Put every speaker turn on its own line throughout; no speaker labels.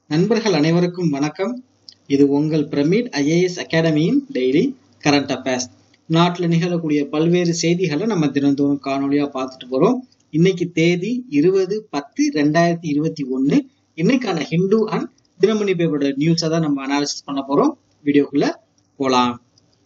நண்பர்கள் அனைவருக்கும் வணக்கம் இது உங்கள் பிரமிட் ஐஏஎஸ் அகாடமியின் டெய்லி கரண்ட் அஃபேர்ஸ் நாட்டில் நிகழக்கூடிய பல்வேறு செய்திகளை நம்ம தினந்தோறும் காணொலியா பார்த்துட்டு போறோம் இன்னைக்கு தேதி இருபது பத்து ரெண்டாயிரத்தி இருபத்தி ஒன்னு இன்னைக்கான ஹிந்து அண்ட் தினமணி பேப்பரோட நியூஸை தான் நம்ம அனாலிசிஸ் பண்ண போறோம் வீடியோக்குள்ள போலாம்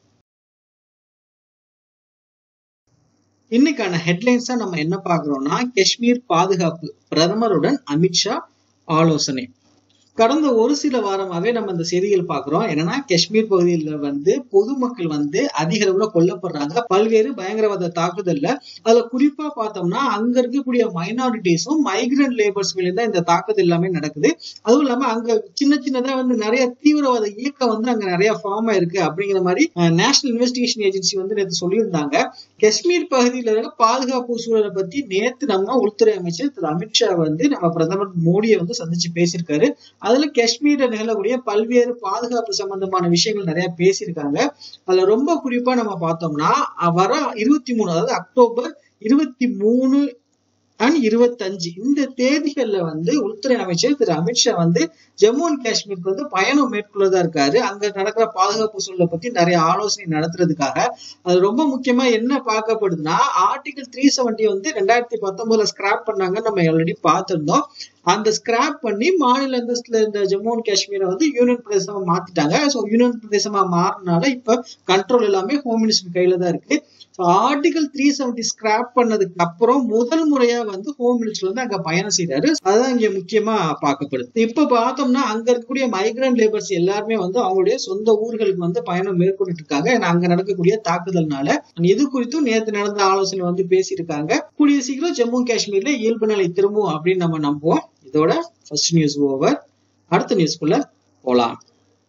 இன்னைக்கான ஹெட்லைன்ஸா நம்ம என்ன பார்க்கிறோம்னா காஷ்மீர் பாதுகாப்பு பிரதமருடன் அமித்ஷா ஆலோசனை கடந்த ஒரு சில வாரமாவே நம்ம இந்த செய்திகள் பாக்குறோம் என்னன்னா காஷ்மீர் பகுதியில் வந்து பொதுமக்கள் வந்து அதிக அளவுல கொல்லப்படுறாங்க பல்வேறு பயங்கரவாத தாக்குதல்ல அதுல குறிப்பா பார்த்தோம்னா அங்க இருக்கக்கூடிய மைனாரிட்டிஸும் மைக்ரண்ட் லேபர்ஸ் மேலே தான் இந்த தாக்குதல் எல்லாமே நடக்குது அதுவும் இல்லாம அங்க சின்ன சின்னதா வந்து நிறைய தீவிரவாத இயக்கம் வந்து அங்க நிறைய ஃபார்ம் ஆயிருக்கு அப்படிங்கிற மாதிரி நேஷனல் இன்வெஸ்டிகேஷன் ஏஜென்சி வந்து நேற்று சொல்லியிருந்தாங்க காஷ்மீர் பகுதியில இருக்க பாதுகாப்பு சூழலை பத்தி நேத்து நம்ம உள்துறை அமைச்சர் திரு அமித்ஷா வந்து நம்ம பிரதமர் மோடியை வந்து சந்திச்சு பேசியிருக்காரு அதுல காஷ்மீர்ல நிகழக்கூடிய பல்வேறு பாதுகாப்பு சம்பந்தமான விஷயங்கள் நிறைய பேசியிருக்காங்க அதுல ரொம்ப குறிப்பா நம்ம பார்த்தோம்னா வர இருபத்தி மூணு அதாவது அக்டோபர் இருபத்தி மூணு அண்ட் இருபத்தஞ்சு இந்த தேதிகள்ல வந்து உள்துறை அமைச்சர் திரு அமித்ஷா வந்து ஜம்மு அண்ட் காஷ்மீருக்கு வந்து பயணம் மேற்கொள்ளதா இருக்காரு அங்க நடக்கிற பாதுகாப்பு சூழலை பத்தி நிறைய ஆலோசனை நடத்துறதுக்காக அது ரொம்ப முக்கியமா என்ன பார்க்கப்படுதுன்னா ஆர்டிகல் த்ரீ செவன்டி வந்து ரெண்டாயிரத்தி பத்தொன்பதுல ஸ்கிராப் பண்ணாங்கன்னு நம்ம ஆல்ரெடி பார்த்திருந்தோம் அந்த ஸ்கிராப் பண்ணி மாநில அந்தஸ்துல இருந்த ஜம்மு அண்ட் காஷ்மீரை வந்து யூனியன் பிரதேசமா மாத்திட்டாங்க ஸோ யூனியன் பிரதேசமா மாறினால இப்ப கண்ட்ரோல் எல்லாமே ஹோம் மினிஸ்டர் கையில தான் இருக்கு ஆர்டிகல் த்ரீ செவன்டி ஸ்கிராப் பண்ணதுக்கு அப்புறம் முதல் முறையா வந்து ஹோம் மினிஸ்டர் வந்து அங்க பயணம் செய்யறாரு அதுதான் இங்க முக்கியமா பார்க்கப்படுது இப்ப பார்த்தோம்னா அங்க இருக்கக்கூடிய மைக்ரண்ட் லேபர்ஸ் எல்லாருமே வந்து அவங்களுடைய சொந்த ஊர்களுக்கு வந்து பயணம் மேற்கொண்டு இருக்காங்க ஏன்னா அங்க நடக்கக்கூடிய தாக்குதல்னால இது குறித்தும் நேற்று நடந்த ஆலோசனை வந்து பேசியிருக்காங்க கூடிய சீக்கிரம் ஜம்மு காஷ்மீர்ல இயல்பு நிலை திரும்பும் அப்படின்னு நம்ம நம்புவோம் இதோட ஃபர்ஸ்ட் நியூஸ் ஓவர் அடுத்த நியூஸ்க்குள்ள போலாம்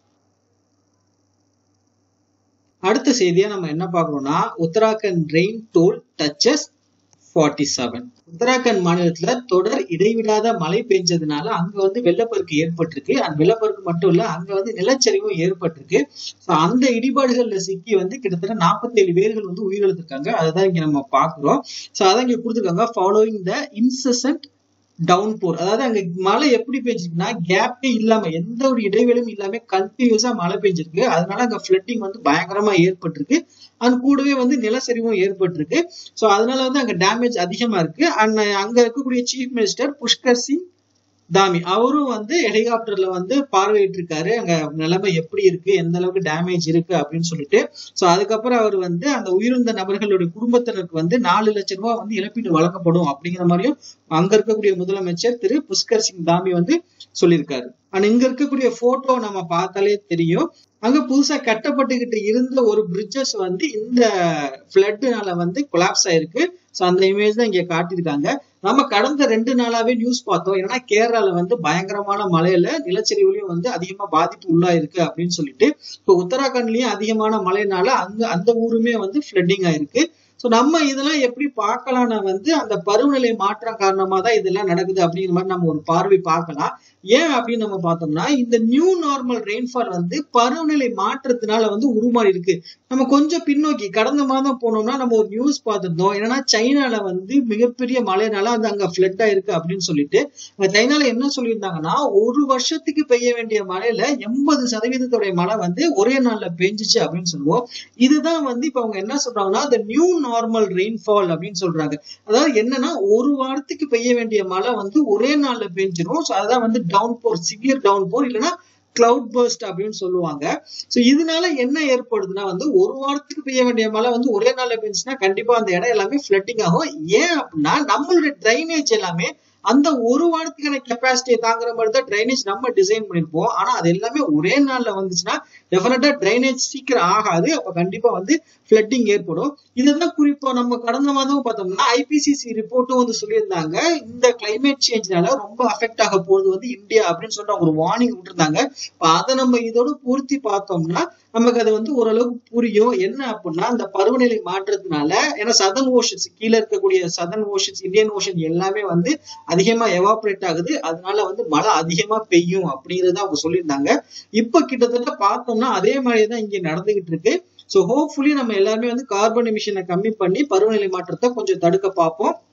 அடுத்த செய்தியா நம்ம என்ன பார்க்கறோம்னா Uttarakhand rain toll touches forty seven Uttarakhand மாநிலத்துல தொடர் இடைவிடாத மழை பெஞ்சதுனால அங்க வந்து வெள்ளப்பெருக்கு ஏற்பட்டிருக்கு அந்த வெள்ளப்பெருக்கு மட்டும் இல்ல அங்க வந்து நிலச்சரிவும் ஏற்பட்டிருக்கு ஸோ அந்த இடிபாடுகள்ல சிக்கி வந்து கிட்டத்தட்ட நாற்பத்தி ஏழு பேர்கள் வந்து உயிரிழந்திருக்காங்க அதுதான் இங்க நம்ம பாக்குறோம் ஸோ அதான் இங்க கொடுத்துருக்காங்க following the incessant downpour அதாவது அங்க மழை எப்படி பெஞ்சிருக்குன்னா கேப்பே இல்லாம எந்த ஒரு இடைவெளியும் இல்லாம கண்டினியூஸா மழை பெஞ்சிருக்கு அதனால அங்க ஃபிளட்டிங் வந்து பயங்கரமா ஏற்பட்டிருக்கு அது கூடவே வந்து நிலச்சரிவும் ஏற்பட்டிருக்கு ஸோ அதனால வந்து அங்க டேமேஜ் அதிகமா இருக்கு அண்ட் அங்க இருக்கக்கூடிய சீஃப் மினிஸ்டர் புஷ்கர் சிங் தாமி அவரும் வந்து ஹெலிகாப்டர்ல வந்து பார்வையிட்டு இருக்காரு அங்க நிலைமை எப்படி இருக்கு எந்த அளவுக்கு டேமேஜ் இருக்கு அப்படின்னு சொல்லிட்டு சோ அதுக்கப்புறம் அவர் வந்து அந்த உயிரிழந்த நபர்களுடைய குடும்பத்தினருக்கு வந்து நாலு லட்சம் ரூபாய் வந்து இழப்பீடு வழங்கப்படும் அப்படிங்கிற மாதிரியும் அங்க இருக்கக்கூடிய முதலமைச்சர் திரு புஷ்கர் சிங் தாமி வந்து சொல்லியிருக்காரு ஆனா இங்க இருக்கக்கூடிய போட்டோ நம்ம பார்த்தாலே தெரியும் அங்க புதுசா கட்டப்பட்டுக்கிட்டு இருந்த ஒரு பிரிட்ஜஸ் வந்து இந்த பிளட்னால வந்து கொலாப்ஸ் ஆயிருக்கு ஸோ அந்த இமேஜ் தான் இங்க காட்டியிருக்காங்க நம்ம கடந்த ரெண்டு நாளாவே நியூஸ் பார்த்தோம் ஏன்னா கேரளால வந்து பயங்கரமான மழையில நிலச்சரிவுலையும் வந்து அதிகமா பாதிப்பு உள்ளாயிருக்கு அப்படின்னு சொல்லிட்டு இப்போ உத்தராகண்ட்லயும் அதிகமான மழைனால அங்க அந்த ஊருமே வந்து ஃபிளட்டிங் ஆயிருக்கு ஸோ நம்ம இதெல்லாம் எப்படி பார்க்கலாம்னா வந்து அந்த பருவநிலை மாற்றம் காரணமா தான் இதெல்லாம் நடக்குது அப்படிங்கிற மாதிரி நம்ம ஒரு பார்வை பார்க்கலாம் ஏன் அப்படின்னு நம்ம பார்த்தோம்னா இந்த நியூ நார்மல் ரெயின்ஃபால் வந்து பருவநிலை மாற்றத்தினால வந்து உருமாறி இருக்கு நம்ம கொஞ்சம் பின்னோக்கி கடந்த மாதம் போனோம்னா நம்ம ஒரு நியூஸ் பார்த்திருந்தோம் என்னன்னா சைனால வந்து மிகப்பெரிய மழைனால அது அங்க ஃபிளட் ஆயிருக்கு அப்படின்னு சொல்லிட்டு சைனால என்ன சொல்லியிருந்தாங்கன்னா ஒரு வருஷத்துக்கு பெய்ய வேண்டிய மழையில எண்பது சதவீதத்துடைய மழை வந்து ஒரே நாள்ல பெஞ்சிச்சு அப்படின்னு சொல்லுவோம் இதுதான் வந்து இப்ப அவங்க என்ன சொல்றாங்கன்னா இந்த நியூ நார்மல் ரெயின்ஃபால் அப்படின்னு சொல்றாங்க அதாவது என்னன்னா ஒரு வாரத்துக்கு பெய்ய வேண்டிய மழை வந்து ஒரே நாள்ல பெஞ்சிரும் ஸோ அதான் வந்து downpour severe downpour இல்லைன்னா கிளவுட் பர்ஸ்ட் அப்படின்னு சொல்லுவாங்க ஸோ இதனால என்ன ஏற்படுதுன்னா வந்து ஒரு வாரத்துக்கு பெய்ய வேண்டிய மழை வந்து ஒரே நாள்ல பெஞ்சுன்னா கண்டிப்பா அந்த இடம் எல்லாமே ஃபிளட்டிங் ஆகும் ஏன் அப்படின்னா நம்மளுடைய ட்ரைனேஜ் எல்லாமே அந்த ஒரு வாரத்துக்கான கெப்பாசிட்டியை தாங்குற மாதிரி தான் ட்ரைனேஜ் நம்ம டிசைன் பண்ணிருப்போம் ஆனா அது எல்லாமே ஒரே நாள்ல வந்துச்சுன்னா டெஃபினட்டா ட்ரைனேஜ் சீக்கிரம் ஆகாது அப்ப கண்டிப்பா வந்து ஃபிளட்டிங் ஏற்படும் இதுதான் குறிப்பா நம்ம கடந்த மாதம் பார்த்தோம்னா ஐபிசிசி ரிப்போர்ட்டும் வந்து சொல்லியிருந்தாங்க இந்த கிளைமேட் சேஞ்ச்னால ரொம்ப அஃபெக்ட் ஆக போறது வந்து இந்தியா அப்படின்னு சொல்லிட்டு ஒரு வார்னிங் விட்டுருந்தாங்க அதை நம்ம இதோட பூர்த்தி பார்த்தோம்னா நமக்கு அது வந்து ஓரளவுக்கு புரியும் என்ன அப்படின்னா இந்த பருவநிலை மாற்றத்தினால ஏன்னா சதன் ஓஷன்ஸ் கீழே இருக்கக்கூடிய சதன் ஓஷன்ஸ் இந்தியன் ஓஷன் எல்லாமே வந்து அதிகமா எவாபரேட் ஆகுது அதனால வந்து மழை அதிகமா பெய்யும் அப்படிங்கறத அவங்க சொல்லியிருந்தாங்க இப்ப கிட்டத்தட்ட பார்த்தோம்னா அதே மாதிரிதான் இங்க நடந்துகிட்டு இருக்கு ஸோ ஹோப்ஃபுல்லி நம்ம எல்லாருமே வந்து கார்பன் எமிஷனை கம்மி பண்ணி பருவநிலை மாற்றத்தை கொஞ்சம் தடுக்க பார்ப்போம்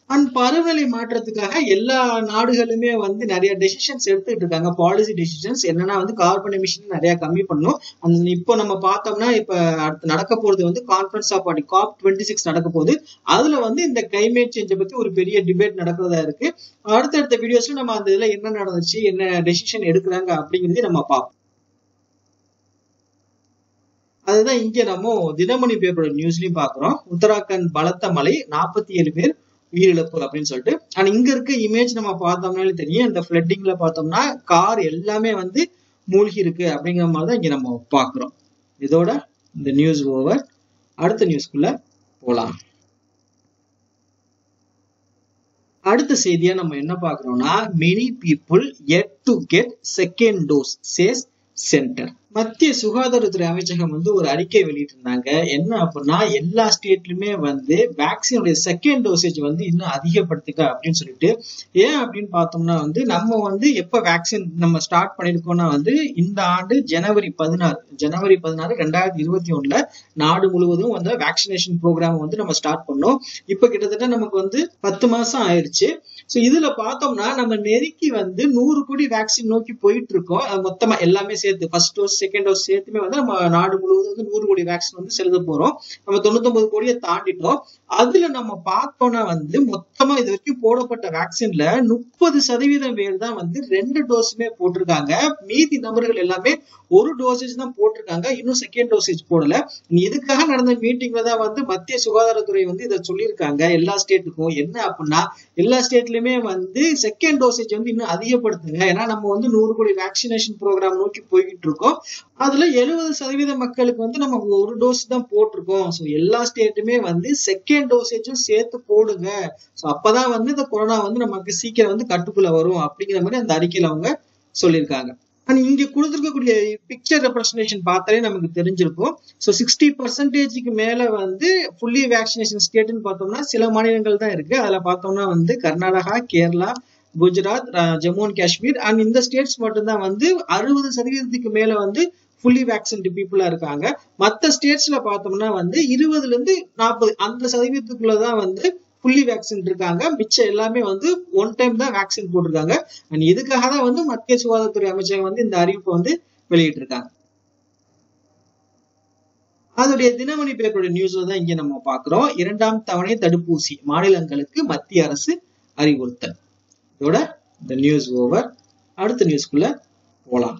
அண்ட் பருவநிலை மாற்றத்துக்காக எல்லா நாடுகளுமே வந்து நிறைய டெசிஷன்ஸ் எடுத்துக்கிட்டு இருக்காங்க பாலிசி டெசிஷன்ஸ் என்னன்னா வந்து கார்பன் எமிஷன் நிறைய கம்மி பண்ணும் அந்த இப்போ நம்ம பார்த்தோம்னா இப்ப அடுத்து நடக்க போறது வந்து conference of party COP twenty six நடக்க போகுது அதுல வந்து இந்த கிளைமேட் சேஞ்சை பத்தி ஒரு பெரிய டிபேட் நடக்கிறதா இருக்கு அடுத்தடுத்த வீடியோஸ்ல நம்ம அந்த இதுல என்ன நடந்துச்சு என்ன டெசிஷன் எடுக்கிறாங்க அப்படிங்கறதையும் நம்ம பார்ப்போம் அதுதான் இங்க நம்ம தினமணி பேப்பரோட நியூஸ்லயும் பாக்குறோம் உத்தராகண்ட் பலத்த மழை நாற்பத்தி ஏழு பேர் உயிரிழப்பு அப்படின்னு சொல்லிட்டு ஆனா இங்க இருக்க இமேஜ் நம்ம பார்த்தோம்னாலே தெரியும் இந்த ஃபிளட்டிங்ல பார்த்தோம்னா கார் எல்லாமே வந்து மூழ்கி இருக்கு அப்படிங்கிற மாதிரி தான் இங்க நம்ம பாக்குறோம் இதோட இந்த நியூஸ் ஓவர் அடுத்த நியூஸ்க்குள்ள போலாம் அடுத்த செய்தியா நம்ம என்ன பாக்குறோம்னா many people yet to get second dose says centre மத்திய சுகாதாரத்துறை அமைச்சகம் வந்து ஒரு அறிக்கை வெளியிட்டிருந்தாங்க என்ன அப்படின்னா எல்லா ஸ்டேட்லயுமே வந்து வேக்சினுடைய செகண்ட் டோசேஜ் வந்து இன்னும் அதிகப்படுத்துக்க அப்படின்னு சொல்லிட்டு ஏன் அப்படின்னு பார்த்தோம்னா வந்து நம்ம வந்து எப்ப வேக்சின் நம்ம ஸ்டார்ட் பண்ணிருக்கோம்னா வந்து இந்த ஆண்டு ஜனவரி பதினாறு ஜனவரி பதினாறு ரெண்டாயிரத்தி இருபத்தி ஒண்ணுல நாடு முழுவதும் வந்து வேக்சினேஷன் ப்ரோக்ராம் வந்து நம்ம ஸ்டார்ட் பண்ணோம் இப்ப கிட்டத்தட்ட நமக்கு வந்து பத்து மாசம் ஆயிருச்சு ஸோ இதுல பார்த்தோம்னா நம்ம நெருக்கி வந்து நூறு கோடி வேக்சின் நோக்கி போயிட்டு இருக்கோம் மொத்தமா எல்லாமே சேர்த்து ஃபர்ஸ்ட் டோஸ் செகண்ட் டோஸ் சேர்த்துமே வந்து நம்ம நாடு முழுவதும் வந்து நூறு கோடி வேக்சின் வந்து செலுத்த போறோம் நம்ம தொண்ணூத்தொன்பது கோடியை தாண்டிட்டோம் அதுல நம்ம பார்த்தோம்னா வந்து மொத்தமா இது வரைக்கும் போடப்பட்ட வேக்சின்ல முப்பது சதவீதம் பேர் தான் வந்து ரெண்டு டோஸுமே போட்டிருக்காங்க மீதி நபர்கள் எல்லாமே ஒரு டோசேஜ் தான் போட்டிருக்காங்க இன்னும் செகண்ட் டோசேஜ் போடல இதுக்காக நடந்த மீட்டிங்ல தான் வந்து மத்திய சுகாதாரத்துறை வந்து இதை சொல்லியிருக்காங்க எல்லா ஸ்டேட்டுக்கும் என்ன அப்படின்னா எல்லா ஸ்டேட்லயுமே வந்து செகண்ட் டோசேஜ் வந்து இன்னும் அதிகப்படுத்துங்க ஏன்னா நம்ம வந்து நூறு கோடி வேக்சினேஷன் ப்ரோக்ராம் நோக்கி போய்கிட்டு இருக்கோம் அதுல எழுபது சதவீத மக்களுக்கு வந்து நம்ம ஒரு டோஸ் தான் போட்டிருக்கோம் ஸோ எல்லா ஸ்டேட்டுமே வந்து செகண்ட் டோசேஜும் சேர்த்து போடுங்க ஸோ அப்பதான் வந்து இந்த கொரோனா வந்து நமக்கு சீக்கிரம் வந்து கட்டுக்குள்ள வரும் அப்படிங்கிற மாதிரி அந்த அறிக்கையில அவங்க சொல்லியிருக்காங்க அண்ட் இங்க கொடுத்துருக்கக்கூடிய பிக்சர் ரெப்ரஸன்டேஷன் பார்த்தாலே நமக்கு தெரிஞ்சிருக்கும் ஸோ சிக்ஸ்டி பர்சன்டேஜுக்கு மேல வந்து ஃபுல்லி வேக்சினேஷன் ஸ்டேட்னு பார்த்தோம்னா சில மாநிலங்கள் தான் இருக்கு அதுல பார்த்தோம்னா வந்து கர்நாடகா கேரளா குஜராத் ஜம்மு அண்ட் காஷ்மீர் அண்ட் இந்த ஸ்டேட்ஸ் மட்டும்தான் வந்து அறுபது சதவீதத்துக்கு மேல வந்து ஃபுல்லி வேக்சின்டு பீப்புளா இருக்காங்க மற்ற ஸ்டேட்ஸ்ல பார்த்தோம்னா வந்து இருபதுல இருந்து நாற்பது அந்த சதவீதத்துக்குள்ளதான் வந்து ஃபுல்லி வேக்சின் இருக்காங்க மிச்சம் எல்லாமே வந்து ஒன் டைம் தான் வேக்சின் போட்டிருக்காங்க அண்ட் இதுக்காக தான் வந்து மத்திய சுகாதாரத்துறை அமைச்சகம் வந்து இந்த அறிவிப்பை வந்து வெளியிட்டு இருக்காங்க அதோடைய தினமணி பேப்பருடைய நியூஸ்ல தான் இங்க நம்ம பாக்குறோம் இரண்டாம் தவணை தடுப்பூசி மாநிலங்களுக்கு மத்திய அரசு அறிவுறுத்தல் இதோட இந்த நியூஸ் ஓவர் அடுத்த நியூஸ்க்குள்ள போலாம்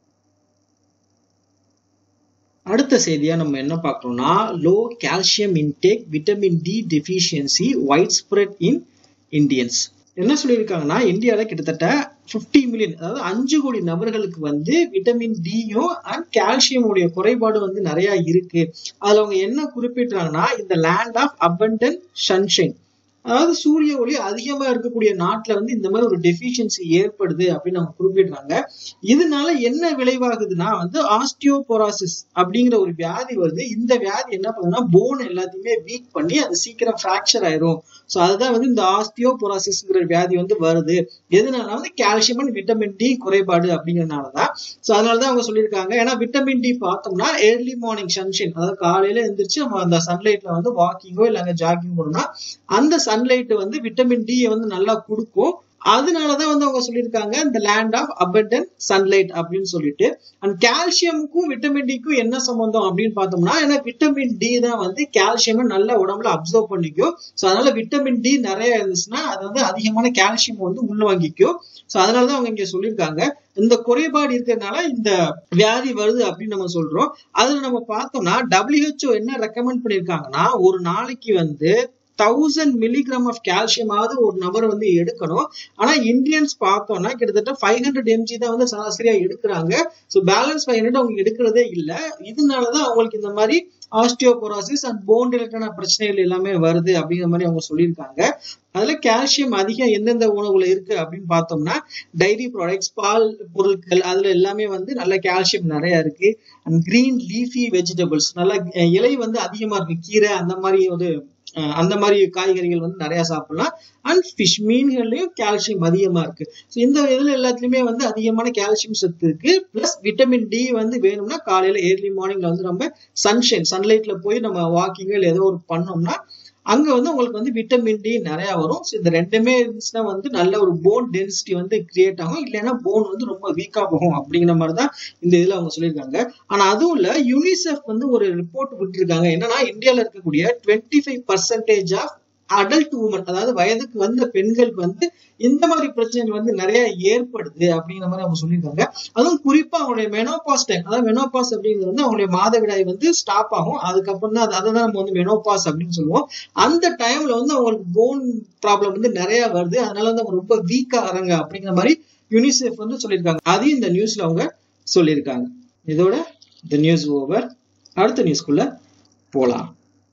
அடுத்த செய்தியா நம்ம என்ன பார்க்கறோம்னா low calcium intake vitamin D deficiency widespread in Indians என்ன சொல்லியிருக்காங்கன்னா இந்தியாவில் கிட்டத்தட்ட ஃபிஃப்டி மில்லியன் அதாவது அஞ்சு கோடி நபர்களுக்கு வந்து விட்டமின் டியும் அண்ட் கால்சியமுடைய குறைபாடு வந்து நிறைய இருக்கு அதுல அவங்க என்ன குறிப்பிடுறாங்கன்னா இந்த லேண்ட் ஆஃப் அபண்டன் சன்ஷைன் அதாவது சூரிய ஒளி அதிகமா இருக்கக்கூடிய நாட்டுல வந்து இந்த மாதிரி ஒரு டெஃபிஷியன்சி ஏற்படுது அப்படின்னு நம்ம குறிப்பிடுறாங்க இதனால என்ன விளைவாகுதுன்னா வந்து ஆஸ்டியோபோராசிஸ் அப்படிங்கிற ஒரு வியாதி வருது இந்த வியாதி என்ன பண்ணுதுன்னா போன் எல்லாத்தையுமே வீக் பண்ணி அது சீக்கிரம் ஃபிராக்சர் ஆயிரும் ஸோ அதுதான் வந்து இந்த ஆஸ்டியோபோராசிஸ்ங்கிற வியாதி வந்து வருது எதனால வந்து கால்சியம் அண்ட் விட்டமின் டி குறைபாடு அப்படிங்கறதுனாலதான் ஸோ அதனாலதான் அவங்க சொல்லியிருக்காங்க ஏன்னா விட்டமின் டி பார்த்தோம்னா ஏர்லி மார்னிங் சன்ஷைன் அதாவது காலையில எந்திரிச்சு நம்ம அந்த சன்லைட்ல வந்து வாக்கிங்கோ இல்ல ஜாகிங் போனோம்னா அந்த சன்லைட் வந்து விட்டமின் டி வந்து நல்லா கொடுக்கும் அதனாலதான் வந்து அவங்க சொல்லியிருக்காங்க இந்த லேண்ட் ஆஃப் அபண்டன் சன்லைட் அப்படின்னு சொல்லிட்டு அண்ட் கால்சியமுக்கும் விட்டமின் டிக்கும் என்ன சம்பந்தம் அப்படின்னு பார்த்தோம்னா ஏன்னா விட்டமின் டி தான் வந்து கால்சியம் நல்ல உடம்புல அப்சர்வ் பண்ணிக்கும் ஸோ அதனால விட்டமின் டி நிறைய இருந்துச்சுன்னா அது வந்து அதிகமான கால்சியம் வந்து உள்வாங்கிக்கும் ஸோ அதனாலதான் அவங்க இங்க சொல்லியிருக்காங்க இந்த குறைபாடு இருக்கிறதுனால இந்த வியாதி வருது அப்படின்னு நம்ம சொல்றோம் அதுல நம்ம பார்த்தோம்னா டபிள்யூஹெச்ஓ என்ன ரெக்கமெண்ட் பண்ணிருக்காங்கன்னா ஒரு நாளைக்கு வந்து தௌசண்ட் மில்லிகிராம் ஆஃப் கால்சியமாவது ஒரு நபர் வந்து எடுக்கணும் ஆனா இந்தியன்ஸ் பார்த்தோம்னா கிட்டத்தட்ட ஃபைவ் ஹண்ட்ரட் எம்ஜி தான் வந்து சராசரியா எடுக்கிறாங்க ஸோ பேலன்ஸ் ஃபைவ் ஹண்ட்ரட் அவங்க எடுக்கிறதே இல்லை இதனாலதான் அவங்களுக்கு இந்த மாதிரி ஆஸ்டியோபோராசிஸ் அண்ட் போன் ரிலேட்டடான பிரச்சனைகள் எல்லாமே வருது அப்படிங்கிற மாதிரி அவங்க சொல்லியிருக்காங்க அதுல கால்சியம் அதிகம் எந்தெந்த உணவுல இருக்கு அப்படின்னு பார்த்தோம்னா டைரி ப்ராடக்ட்ஸ் பால் பொருட்கள் அதுல எல்லாமே வந்து நல்ல கால்சியம் நிறைய இருக்கு அண்ட் கிரீன் லீஃபி வெஜிடபிள்ஸ் நல்ல இலை வந்து அதிகமா இருக்கு கீரை அந்த மாதிரி ஒரு அந்த மாதிரி காய்கறிகள் வந்து நிறைய சாப்பிடலாம் அண்ட் ஃபிஷ் மீன்கள்லயும் கால்சியம் அதிகமா இருக்கு ஸோ இந்த இதுல எல்லாத்துலயுமே வந்து அதிகமான கால்சியம் சத்து இருக்கு பிளஸ் விட்டமின் டி வந்து வேணும்னா காலையில ஏர்லி மார்னிங்ல வந்து நம்ம சன்ஷைன் சன்லைட்ல போய் நம்ம வாக்கிங் இல்லை ஏதோ ஒரு பண்ணோம்னா அங்க வந்து உங்களுக்கு வந்து விட்டமின் டி நிறைய வரும் ஸோ இந்த ரெண்டுமே இருந்துச்சுன்னா வந்து நல்ல ஒரு போன் டென்சிட்டி வந்து கிரியேட் ஆகும் இல்லைன்னா போன் வந்து ரொம்ப வீக்கா போகும் அப்படிங்கிற மாதிரி தான் இந்த இதுல அவங்க சொல்லியிருக்காங்க ஆனா அதுவும் இல்ல யூனிசெஃப் வந்து ஒரு ரிப்போர்ட் விட்டுருக்காங்க என்னன்னா இந்தியால இருக்கக்கூடிய twenty five percentage of adult woman அதாவது வயதுக்கு வந்த பெண்களுக்கு வந்து இந்த மாதிரி பிரச்சனைகள் வந்து நிறைய ஏற்படுது அப்படிங்கிற மாதிரி அவங்க சொல்லியிருக்காங்க அதுவும் குறிப்பா அவங்களுடைய மெனோபாஸ் டைம் அதாவது மெனோபாஸ் அப்படிங்கிறது வந்து அவங்களுடைய மாதவிடாய் வந்து ஸ்டாப் ஆகும் அதுக்கப்புறம் தான் அதை தான் நம்ம வந்து மெனோபாஸ் அப்படின்னு சொல்லுவோம் அந்த டைம்ல வந்து அவங்களுக்கு போன் ப்ராப்ளம் வந்து நிறைய வருது அதனால வந்து அவங்க ரொம்ப வீக்கா ஆகிறாங்க அப்படிங்கிற மாதிரி யூனிசெஃப் வந்து சொல்லியிருக்காங்க அதையும் இந்த நியூஸ்ல அவங்க சொல்லியிருக்காங்க இதோட இந்த நியூஸ் ஓவர் அடுத்த நியூஸ்க்குள்ள போலாம்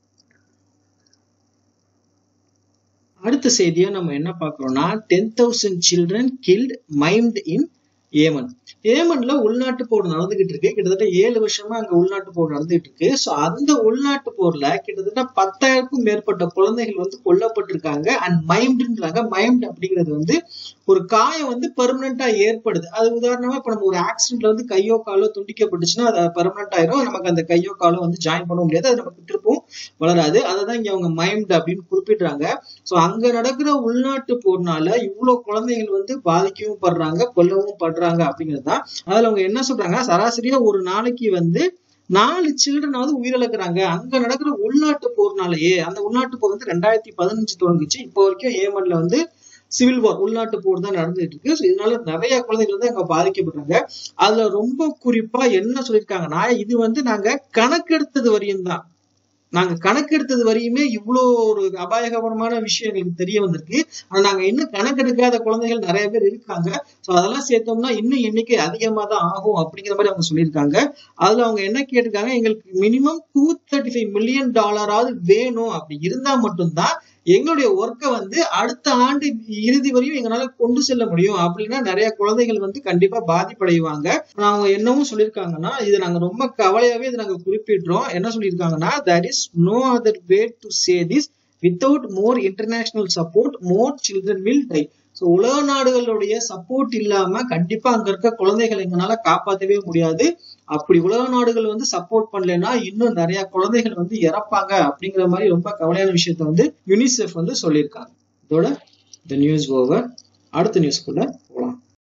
அடுத்த செய்தியா நம்ம என்ன பார்க்கிறோம்னா ten thousand children killed maimed in Yemen ஏமன்ல உள்நாட்டு போர் நடந்துகிட்டு இருக்கு கிட்டத்தட்ட ஏழு வருஷமா அங்க உள்நாட்டு போர் நடந்துகிட்டு இருக்கு சோ அந்த உள்நாட்டு போர்ல கிட்டத்தட்ட பத்தாயிரக்கும் மேற்பட்ட குழந்தைகள் வந்து கொல்லப்பட்டிருக்காங்க அண்ட் மைம்டுன்றாங்க மைம்ட் அப்படிங்கிறது வந்து ஒரு காயம் வந்து பெர்மனண்டா ஏற்படுது அது உதாரணமா இப்ப நம்ம ஒரு ஆக்சிடென்ட்ல வந்து கையோ காலோ துண்டிக்கப்பட்டுச்சுன்னா அது பெர்மனண்ட் ஆயிரும் நமக்கு அந்த கையோ காலோ வந்து ஜாயின் பண்ண முடியாது அது நமக்கு திருப்பவும் வளராது அதை தான் இங்க அவங்க மைம்ட் அப்படின்னு குறிப்பிடுறாங்க சோ அங்க நடக்கிற உள்நாட்டு போர்னால இவ்வளவு குழந்தைகள் வந்து பாதிக்கவும் படுறாங்க கொல்லவும் படுறாங்க அப்படிங்கிறது தான் அதுல அவங்க என்ன சொல்றாங்க சராசரியா ஒரு நாளைக்கு வந்து நாலு சில்ட்ரனாவது உயிரிழக்கிறாங்க அங்க நடக்கிற உள்நாட்டு போர்னாலேயே அந்த உள்நாட்டு போர் வந்து ரெண்டாயிரத்தி பதினஞ்சு தொடங்குச்சு இப்போ வரைக்கும் ஏமன்ல வந்து சிவில் வார் உள்நாட்டு போர் தான் நடந்துட்டு இருக்கு ஸோ இதனால நிறைய குழந்தைகள் வந்து அங்க பாதிக்கப்படுறாங்க அதுல ரொம்ப குறிப்பா என்ன சொல்லியிருக்காங்கன்னா இது வந்து நாங்க கணக்கெடுத்தது வரையும் தான் நாங்க கணக்கெடுத்தது வரையுமே இவ்வளோ ஒரு அபாயகரமான விஷயம் எங்களுக்கு தெரிய வந்திருக்கு ஆனா நாங்க இன்னும் கணக்கெடுக்காத குழந்தைகள் நிறைய பேர் இருக்காங்க ஸோ அதெல்லாம் சேர்த்தோம்னா இன்னும் எண்ணிக்கை அதிகமா தான் ஆகும் அப்படிங்கிற மாதிரி அவங்க சொல்லியிருக்காங்க அதுல அவங்க என்ன கேட்டிருக்காங்க எங்களுக்கு minimum two thirty five million டாலராவது வேணும் அப்படி இருந்தா மட்டும்தான் எங்களுடைய ஒர்க்கை வந்து அடுத்த ஆண்டு இறுதி வரையும் எங்களால கொண்டு செல்ல முடியும் அப்படின்னா நிறைய குழந்தைகள் வந்து கண்டிப்பா பாதிப்படைவாங்க அவங்க என்னவும் சொல்லியிருக்காங்கன்னா இது நாங்க ரொம்ப கவலையாவே இதை நாங்க குறிப்பிடுறோம் என்ன சொல்லியிருக்காங்கன்னா that is no other way to say this without more international support more children will die so உலக நாடுகளுடைய சப்போர்ட் இல்லாம கண்டிப்பா அங்க இருக்க குழந்தைகளை எங்களால காப்பாற்றவே முடியாது அப்படி உலக நாடுகள் வந்து சப்போர்ட் பண்ணலைன்னா இன்னும் நிறைய குழந்தைகள் வந்து இறப்பாங்க அப்படிங்கிற மாதிரி ரொம்ப கவலையான விஷயத்த வந்து யுனிசெஃப் வந்து சொல்லியிருக்காங்க இதோட இந்த நியூஸ் ஓவர் அடுத்த நியூஸ்க்குள்ள போகலாம்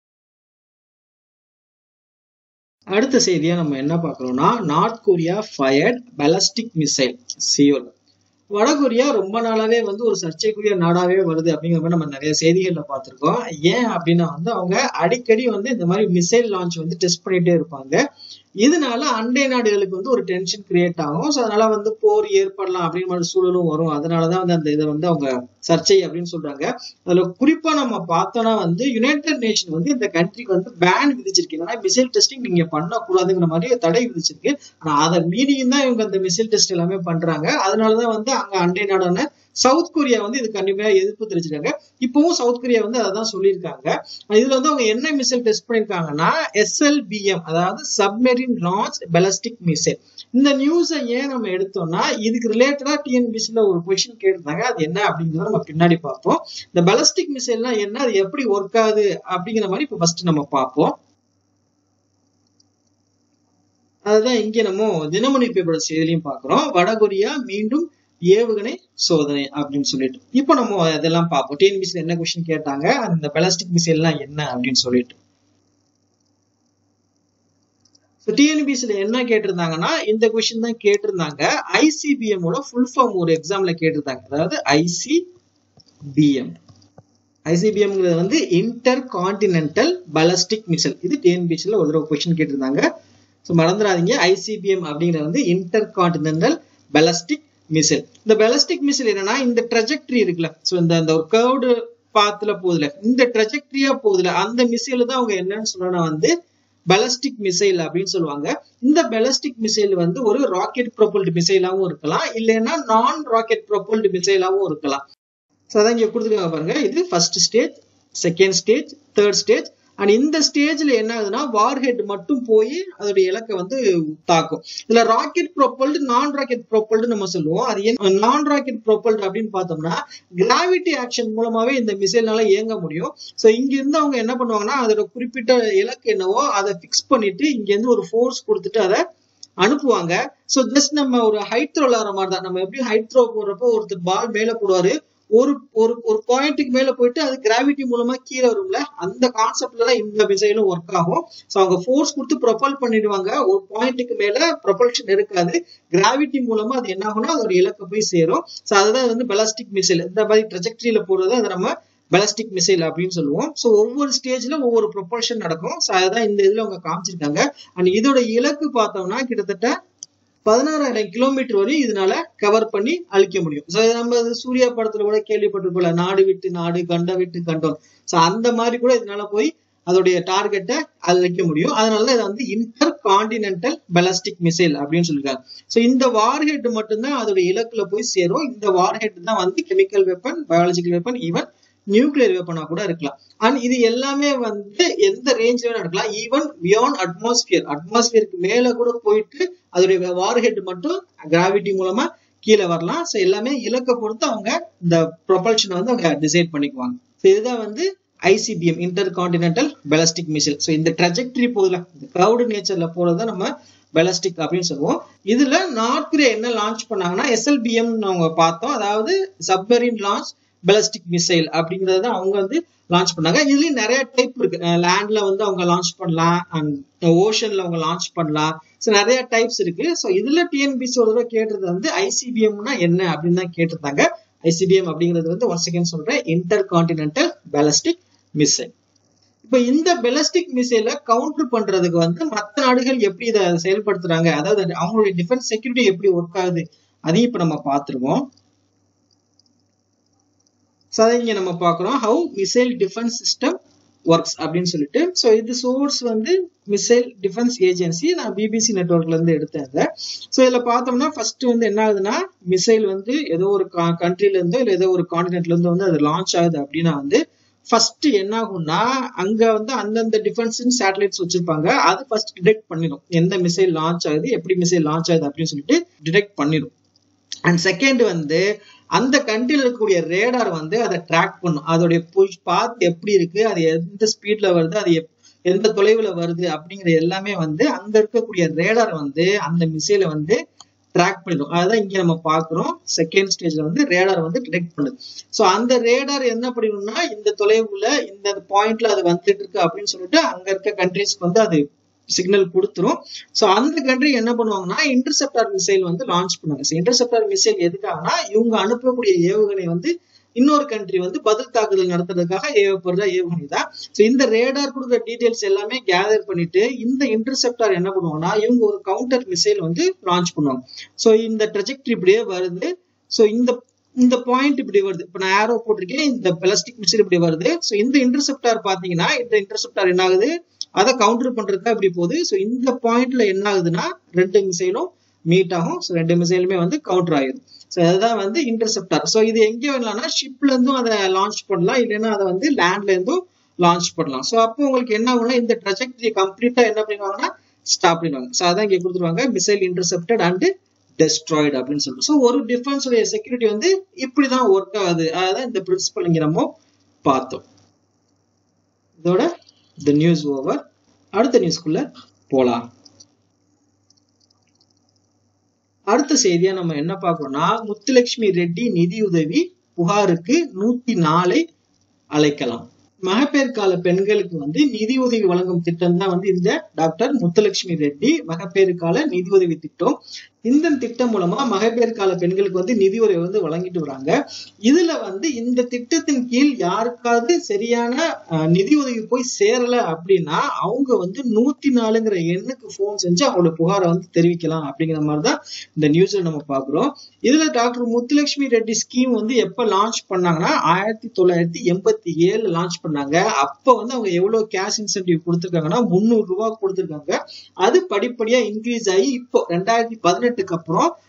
அடுத்த செய்தியா நம்ம என்ன பார்க்கிறோம்னா North Korea fired ballistic missile Seoul வடகொரியா ரொம்ப நாளாவே வந்து ஒரு சர்ச்சைக்குரிய நாடாவே வருது அப்படிங்கிற மாதிரி நம்ம நிறைய செய்திகள்ல பார்த்திருக்கோம் ஏன் அப்படின்னா வந்து அவங்க அடிக்கடி வந்து இந்த மாதிரி மிசைல் லான்ச் வந்து டெஸ்ட் பண்ணிட்டே இருப்பாங்க இதனால அண்டை நாடுகளுக்கு வந்து ஒரு டென்ஷன் கிரியேட் ஆகும் ஸோ அதனால வந்து போர் ஏற்படலாம் அப்படிங்கிற மாதிரி சூழலும் வரும் அதனாலதான் வந்து அந்த இதை வந்து அவங்க சர்ச்சை அப்படின்னு சொல்றாங்க அதுல குறிப்பா நம்ம பார்த்தோம்னா வந்து யுனைடெட் நேஷன் வந்து இந்த கண்ட்ரிக்கு வந்து பேன் விதிச்சிருக்கு ஏன்னா மிசைல் டெஸ்டிங் நீங்க பண்ணக்கூடாதுங்கிற மாதிரி தடை விதிச்சிருக்கு ஆனா அதை மீறியும் தான் இவங்க அந்த மிசைல் டெஸ்ட் எல்லாமே பண்றாங்க அதனாலதான் வந்து அங்க அண்டை நாடான சவுத் கொரியா வந்து இது கண்டிப்பா எதிர்ப்பு தெரிவிச்சிருக்காங்க இப்பவும் சவுத் கொரியா வந்து அதான் சொல்லியிருக்காங்க இதுல வந்து அவங்க என்ன மிசைல் டெஸ்ட் பண்ணிருக்காங்கன்னா எஸ்எல்பிஎம் அதாவது சப்மெரின் லான்ச் பெலஸ்டிக் மிசைல் இந்த நியூஸை ஏன் நம்ம எடுத்தோம்னா இதுக்கு ரிலேட்டடா டிஎன்பிசில ஒரு கொஸ்டின் கேட்டிருந்தாங்க அது என்ன அப்படிங்கிறத நம்ம பின்னாடி பார்ப்போம் இந்த பெலஸ்டிக் மிசைல்னா என்ன அது எப்படி ஒர்க் ஆகுது அப்படிங்கிற மாதிரி இப்போ ஃபர்ஸ்ட் நம்ம பார்ப்போம் அதுதான் இங்க நம்ம தினமணி பேப்பரோட செய்திலையும் பார்க்கிறோம் வடகொரியா மீண்டும் ஏவுகணை சோதனை அப்படின்னு சொல்லிட்டு இப்போ நம்ம அதெல்லாம் பார்ப்போம் டிஎன்பிசில என்ன கொஸ்டின் கேட்டாங்க அந்த பெலஸ்டிக் மிசைல்லாம் என்ன அப்படின்னு சொல்லிட்டு டிஎன்பிசில என்ன கேட்டிருந்தாங்கன்னா இந்த கொஸ்டின் தான் கேட்டிருந்தாங்க ஐசிபிஎம் ஓட ஃபுல் ஃபார்ம் ஒரு எக்ஸாம்ல கேட்டிருந்தாங்க அதாவது ஐசிபிஎம் ஐசிபிஎம்ங்கிறது வந்து இன்டர் கான்டினென்டல் பலஸ்டிக் மிசைல் இது டிஎன்பிசில ஒரு தடவை கொஸ்டின் கேட்டிருந்தாங்க ஸோ மறந்துடாதீங்க ஐசிபிஎம் அப்படிங்கிறது வந்து இன்டர் கான்டினென்டல் பலஸ்டிக் மிசைல் இந்த பெலஸ்டிக் மிசைல் என்னன்னா இந்த ட்ரெஜெக்டரி இருக்குல்ல ஸோ இந்த அந்த ஒரு கர்வ்டு பாத்துல போகுதுல இந்த ட்ரெஜெக்டரியா போகுதுல அந்த மிசைல் தான் அவங்க என்னன்னு சொன்னா வந்து பெலஸ்டிக் மிசைல் அப்படின்னு சொல்லுவாங்க இந்த பெலஸ்டிக் மிசைல் வந்து ஒரு ராக்கெட் ப்ரொபல்டு மிசைலாவும் இருக்கலாம் இல்லைன்னா நான் ராக்கெட் ப்ரொபல்டு மிசைலாவும் இருக்கலாம் ஸோ அதான் இங்க கொடுத்துருக்காங்க பாருங்க இது first stage second stage third stage and இந்த ஸ்டேஜ்ல என்ன ஆகுதுன்னா வார் ஹெட் மட்டும் போய் அதோட இலக்கை வந்து தாக்கும் இதுல rocket propelled non rocket propelled நம்ம சொல்லுவோம் அது என்ன நான் ராக்கெட் ப்ரொப்பல்டு அப்படின்னு பார்த்தோம்னா கிராவிட்டி ஆக்ஷன் மூலமாவே இந்த மிசைல்னால இயங்க முடியும் ஸோ இங்க இருந்து அவங்க என்ன பண்ணுவாங்கன்னா அதோட குறிப்பிட்ட இலக்கு என்னவோ அதை பிக்ஸ் பண்ணிட்டு இங்க இருந்து ஒரு ஃபோர்ஸ் கொடுத்துட்டு அதை அனுப்புவாங்க சோ ஜஸ்ட் நம்ம ஒரு ஹைட் த்ரோ விளாடுற மாதிரி தான் நம்ம எப்படி ஹைட் த்ரோ போடுறப்போ ஒருத்தர் பால் மேல போடுவாரு ஒரு ஒரு ஒரு பாயிண்ட்டுக்கு மேல போயிட்டு அது கிராவிட்டி மூலமா கீழே வரும்ல அந்த கான்செப்ட்ல தான் இந்த மிசைலும் ஒர்க் ஆகும் ஸோ அவங்க ஃபோர்ஸ் கொடுத்து ப்ரொபல் பண்ணிடுவாங்க ஒரு பாயிண்ட்டுக்கு மேல ப்ரொபல்ஷன் இருக்காது கிராவிட்டி மூலமா அது என்ன ஆகும்னா அதோட இலக்க போய் சேரும் ஸோ அதுதான் வந்து பெலாஸ்டிக் மிசைல் இந்த மாதிரி ட்ரெஜெக்டரியில போடுறது அதை நம்ம பெலாஸ்டிக் மிசைல் அப்படின்னு சொல்லுவோம் ஸோ ஒவ்வொரு ஸ்டேஜ்ல ஒவ்வொரு ப்ரொபல்ஷன் நடக்கும் ஸோ அதுதான் இந்த இதுல அவங்க காமிச்சிருக்காங்க அண்ட் இதோட இலக்கு பார்த்தோம்னா கிட்டத்தட்ட பதினாறாயிரம் கிலோமீட்டர் வரையும் இதனால கவர் பண்ணி அழிக்க முடியும் ஸோ நம்ம சூர்யா படத்துல கூட கேள்விப்பட்டிருக்கோம்ல நாடு விட்டு நாடு கண்ட விட்டு கண்டோம் ஸோ அந்த மாதிரி கூட இதனால போய் அதோடைய டார்கெட்டை அழிக்க முடியும் அதனால இதை வந்து இன்டர் கான்டினென்டல் பெலாஸ்டிக் மிசைல் அப்படின்னு சொல்லியிருக்காங்க ஸோ இந்த வார்ஹெட் மட்டும்தான் அதோட இலக்குல போய் சேரும் இந்த வார்ஹெட் தான் வந்து chemical weapon biological weapon even nuclear வெப்பனா கூட இருக்கலாம் அண்ட் இது எல்லாமே வந்து எந்த ரேஞ்ச்ல வேணா இருக்கலாம் ஈவன் பியாண்ட் அட்மாஸ்பியர் அட்மாஸ்பியருக்கு மேல கூட போயிட்டு அதோடைய வார்ஹெட் மட்டும் கிராவிட்டி மூலமா கீழே வரலாம் ஸோ எல்லாமே இலக்க பொறுத்து அவங்க இந்த ப்ரொபல்ஷனை வந்து அவங்க டிசைட் பண்ணிக்குவாங்க ஸோ இதுதான் வந்து ICBM intercontinental ballistic missile so இந்த ட்ரெஜெக்டரி போகுதுல இந்த கிரவுடு நேச்சர்ல போறத நம்ம பெலஸ்டிக் அப்படின்னு சொல்லுவோம் இதுல நார்த் கொரியா என்ன லான்ச் பண்ணாங்கன்னா எஸ்எல்பிஎம் அவங்க பார்த்தோம் அதாவது சப்மரீன் லான்ச் பெலஸ்டிக் மிசைல் அப்படிங்கறத அவங்க வந்து லான்ச் பண்ணாங்க இதுலயும் நிறைய டைப் இருக்கு லேண்ட்ல வந்து அவங்க லான்ச் பண்ணலாம் அண்ட் ஓஷன்ல அவங்க லான்ச் பண்ணலாம் ஸோ நிறைய டைப்ஸ் இருக்கு ஸோ இதுல டிஎன்பிசி ஒரு தடவை கேட்டது வந்து ஐசிபிஎம்னா என்ன அப்படின்னு தான் கேட்டிருந்தாங்க ஐசிபிஎம் அப்படிங்கிறது வந்து ஒன் செகண்ட் சொல்றேன் இன்டர் கான்டினென்டல் பெலஸ்டிக் மிசைல் இப்ப இந்த பெலஸ்டிக் மிசைல கவுண்டர் பண்றதுக்கு வந்து மற்ற நாடுகள் எப்படி இதை செயல்படுத்துறாங்க அதாவது அவங்களுடைய டிஃபென்ஸ் செக்யூரிட்டி எப்படி ஒர்க் ஆகுது அதையும் இப்ப நம்ம பார்த்துருவோம் ஸோ அதை இங்க நம்ம பார்க்குறோம் how missile defence system works அப்படின்னு சொல்லிட்டு ஸோ இது சோர்ஸ் வந்து மிசைல் டிஃபென்ஸ் ஏஜென்சி நான் பிபிசி நெட்ஒர்க்ல இருந்து எடுத்தேன் ஸோ இதில் பார்த்தோம்னா ஃபர்ஸ்ட் வந்து என்ன ஆகுதுன்னா மிசைல் வந்து ஏதோ ஒரு கண்ட்ரில இருந்தோ இல்லை ஏதோ ஒரு காண்டினென்ட்ல இருந்தோ வந்து அது லான்ச் ஆகுது அப்படின்னா வந்து ஃபர்ஸ்ட் என்ன ஆகும்னா அங்க வந்து அந்தந்த டிஃபென்ஸ் சேட்டலைட்ஸ் வச்சிருப்பாங்க அது ஃபர்ஸ்ட் டிடெக்ட் பண்ணிடும் எந்த மிசைல் லான்ச் ஆகுது எப்படி மிசைல் லான்ச் ஆகுது அப்படின்னு சொல்லிட்டு டிடெக்ட் பண்ணிடும் அண்ட் செகண்ட் வந்து அந்த கண்ட்ரில இருக்கக்கூடிய ரேடார் வந்து அதை ட்ராக் பண்ணும் அதோடைய பாத் எப்படி இருக்கு அது எந்த ஸ்பீட்ல வருது அது எந்த தொலைவுல வருது அப்படிங்கிற எல்லாமே வந்து அங்க இருக்கக்கூடிய ரேடார் வந்து அந்த மிசைலை வந்து ட்ராக் பண்ணிடும் அதான் இங்க நம்ம பாக்குறோம் செகண்ட் ஸ்டேஜ்ல வந்து ரேடார் வந்து டிடெக்ட் பண்ணுது ஸோ அந்த ரேடார் என்ன பண்ணிடும்னா இந்த தொலைவுல இந்த பாயிண்ட்ல அது வந்துட்டு இருக்கு அப்படின்னு சொல்லிட்டு அங்க இருக்க கண்ட்ரிஸ்க்கு வந்து அது சிக்னல் கொடுத்துரும் ஸோ அந்த கண்ட்ரி என்ன பண்ணுவாங்கன்னா இன்டர்செப்டார் மிசைல் வந்து லான்ச் பண்ணுவாங்க ஸோ இன்டர்செப்டார் மிசைல் எதுக்காகனா இவங்க அனுப்பக்கூடிய ஏவுகணை வந்து இன்னொரு கண்ட்ரி வந்து பதில் தாக்குதல் நடத்துறதுக்காக ஏவப்படுற ஏவுகணை தான் ஸோ இந்த ரேடார் கொடுக்குற டீடைல்ஸ் எல்லாமே கேதர் பண்ணிட்டு இந்த இன்டர்செப்டார் என்ன பண்ணுவாங்கன்னா இவங்க ஒரு கவுண்டர் மிசைல் வந்து லான்ச் பண்ணுவாங்க ஸோ இந்த ட்ரெஜெக்டரி இப்படியே வருது ஸோ இந்த இந்த பாயிண்ட் இப்படி வருது இப்போ நான் ஏரோ போட்டிருக்கேன் இந்த பெலஸ்டிக் மிசைல் இப்படி வருது ஸோ இந்த இன்டர்செப்டார் பார்த்தீங்கன்னா இந்த இன்டர்செப்டார் என்ன ஆகுது அதை கவுண்டர் பண்றதுக்கு அப்படி போகுது ஸோ இந்த பாயிண்ட்ல என்ன ஆகுதுன்னா ரெண்டு மிசைலும் மீட் ஆகும் ஸோ ரெண்டு மிசைலுமே வந்து கவுண்டர் ஆகிடும் ஸோ அதுதான் வந்து இன்டர்செப்டார் ஸோ இது எங்க வேணலாம்னா ஷிப்ல இருந்தும் அதை லான்ச் பண்ணலாம் இல்லைன்னா அதை வந்து லேண்ட்ல இருந்தும் லான்ச் பண்ணலாம் ஸோ அப்போ உங்களுக்கு என்ன ஆகும்னா இந்த ட்ரெஜெக்டரி கம்ப்ளீட்டா என்ன பண்ணுவாங்கன்னா ஸ்டாப் பண்ணிடுவாங்க ஸோ அதான் இங்கே கொடுத்துருவாங்க மிசைல் இன்டர்செப்டட் அண்ட் டெஸ்ட்ராய்டு அப்படின்னு சொல்லிட்டு ஸோ ஒரு டிஃபென்ஸுடைய செக்யூரிட்டி வந்து இப்படிதான் ஒர்க் ஆகுது அதான் இந்த பிரின்சிபல் இங்க நம்ம பார்த்தோம் இதோட த நியூஸ் ஓவர் அடுத்த நியூஸ்க்குள்ள போலாம் அடுத்த செய்தியா நம்ம என்ன பார்க்கறோம்னா முத்துலட்சுமி ரெட்டி நிதியுதவி புகாருக்கு நூத்தி நாலை அழைக்கலாம் மகப்பேறு கால பெண்களுக்கு வந்து நிதி உதவி வழங்கும் திட்டம் தான் வந்து இந்த டாக்டர் முத்துலட்சுமி ரெட்டி மகப்பேறு கால நிதி உதவி திட்டம் இந்த திட்டம் மூலமா மகப்பேறு கால பெண்களுக்கு வந்து நிதி உதவி வந்து வழங்கிட்டு வராங்க இதுல வந்து இந்த திட்டத்தின் கீழ் யாருக்காவது சரியான நிதி உதவி போய் சேரல அப்படின்னா அவங்க வந்து நூத்தி நாலுங்கிற எண்ணுக்கு போன் செஞ்சு அவங்களோட புகாரை வந்து தெரிவிக்கலாம் அப்படிங்கிற மாதிரிதான் இந்த நியூஸ்ல நம்ம பாக்குறோம் இதுல டாக்டர் முத்துலட்சுமி ரெட்டி ஸ்கீம் வந்து எப்ப லான்ச் பண்ணாங்கன்னா ஆயிரத்தி தொள்ளாயிரத்தி எண்பத்தி ஏழு லான்ச் பண்ணாங்க அப்ப வந்து அவங்க எவ்வளவு கேஷ் இன்சென்டிவ் கொடுத்துருக்காங்கன்னா முந்நூறு ரூபாய் கொடுத்துருக்காங்க அது படிப்படியா இன்க்ரீஸ் ஆகி இப்போ ரெண்டாயிரத்தி பதினெட்டுக்கு அப்புறம்